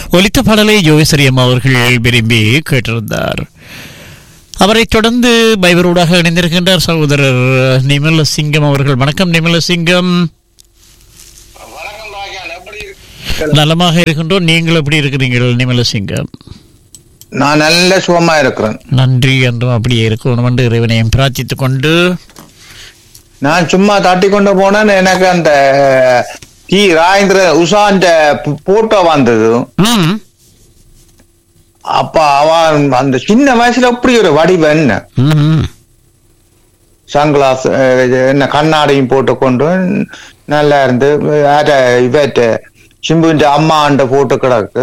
ஒலித்த பாடலை யோகேஸ்வரியம் அவர்கள் விரும்பி கேட்டிருந்தார் அவரைத் தொடர்ந்து பைபரோடாக இணைந்திருக்கின்றார் சகோதரர் நிமல சிங்கம் அவர்கள் வணக்கம் நிமல சிங்கம் வணக்கம் ராஜான் எப்படி இருக்கு நலமாக இருக்கின்றோம் நீங்கள் எப்படி இருக்கிறீர்கள் நிமல சிங்கம் நான் நல்ல சுகமா இருக்கிறேன் நன்றி என்றும் அப்படியே இருக்கணும் என்று இறைவனையும் பிரார்த்தித்துக் கொண்டு நான் சும்மா தட்டி கொண்டு போனேன் எனக்கு அந்த டி ராஜேந்திர உஷான்ற போட்டோ வந்தது ம், அப்ப அவன் அந்த சின்ன வயசுல அப்படி ஒரு வடிவம் என்ன ம், சன்கிளாஸ் என்ன கண்ணாடியும் போட்டு கொண்டு நல்லா இருந்து யார இவற்ற சிம்புன்ற அம்மாண்ட போட்டு கிடக்கு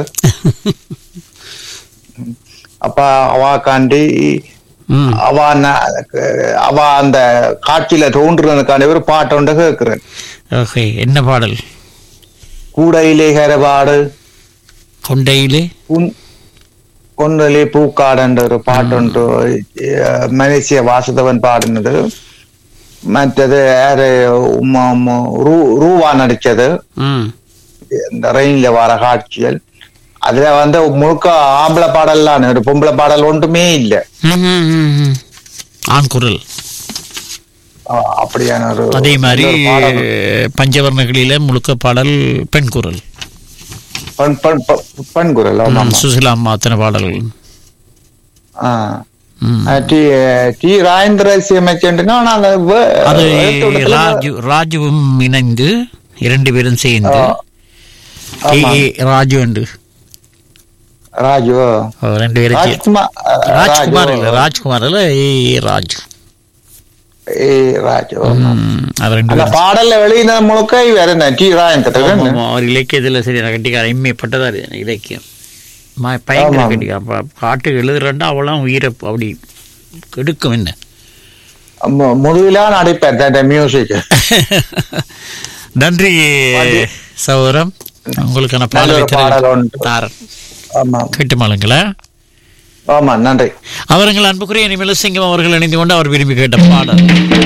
அப்ப அவாக்காண்டி ம். அவ ந- அவ அந்த காட்சியில தோன்றுறதுக்காண்டி ஒரு பாட்டு ஒன்று கேட்கிறேன் ஓகே என்ன பாடல் கூடையிலே கரபாடு கொண்டையிலே கொண்டலே பூக்காடுன்ற ஒரு பாட்டு ஒன்று அஹ், மலேசிய வாசுதவன் பாடினது மற்றது யாரு உம்ம- உம்ம ரூ- ரூவா நடிச்சது ம் இந்த ரெயின்ல வர காட்சிகள் அதுல வந்து முழுக்க ஆம்பளை பாடல்லாம் ஒரு பொம்பளை பாடல் ஒன்றுமே இல்லை ம், ம், ம், ம். ஆண் குரல் அஹ், அப்படியான ஒரு அதே மாதிரி ஒரு பாடல். பஞ்சவர்ணங்களில முழுக்க பாடல் பெண் குரல் பெண் பெண் பெண் பெண் குரல் ஆமா ம், சுசிலா அம்மா அத்தனை பாடல்கள் ஆ. ம். அஹ் டி டி ராஜேந்திர இசையமைச்சுன்னா நாங்க வே- அது எழுத்து ராஜு ராஜுவும் இணைந்து இரண்டு பேரும் சேர்ந்து ஆ. ஆமா. ஏ, ஏ, ராஜு என்று ராஜு ஓ, ரெண்டு பேரும் சேர்ந்து. ராஜ்குமார் அஹ், ராஜ்குமார் ராஜு. இல்ல ராஜ்குமார் இல்ல ஏ ஏ, ராஜு ஏ ராஜு ம், அவர் ரெண்டு அந்த பேரும் பாடல்ல வெளியின முழுக்க வேற என்ன டி ராஜேந்திர ஆமா, ஆமா, அவர் இலக்கியத்துல சரி நான் கட்டிக்கார எம்மைப்பட்டதாரு இலக்கியம் ம- பயங்கர ஆமா. கட்டிக்கார அப்ப பாட்டு எழுதுறேன்டா அவளாம் உயிரை அப்படி கெடுக்கும் என்ன முழுவிலா நடிப்பேன் அந்த மியூசிக் நன்றி சௌரம் உங்களுக்கான நல்ல பாடலை ஒரு பாடல் உண்டு. தாரன் ஆமா கேட்டுமாளுங்களா ஆமா நன்றி அவர்கள் அன்புக்குரிய நிமில சிங்கம் அவர்கள் இணைந்து கொண்டு அவர் விரும்பி கேட்ட பாடல்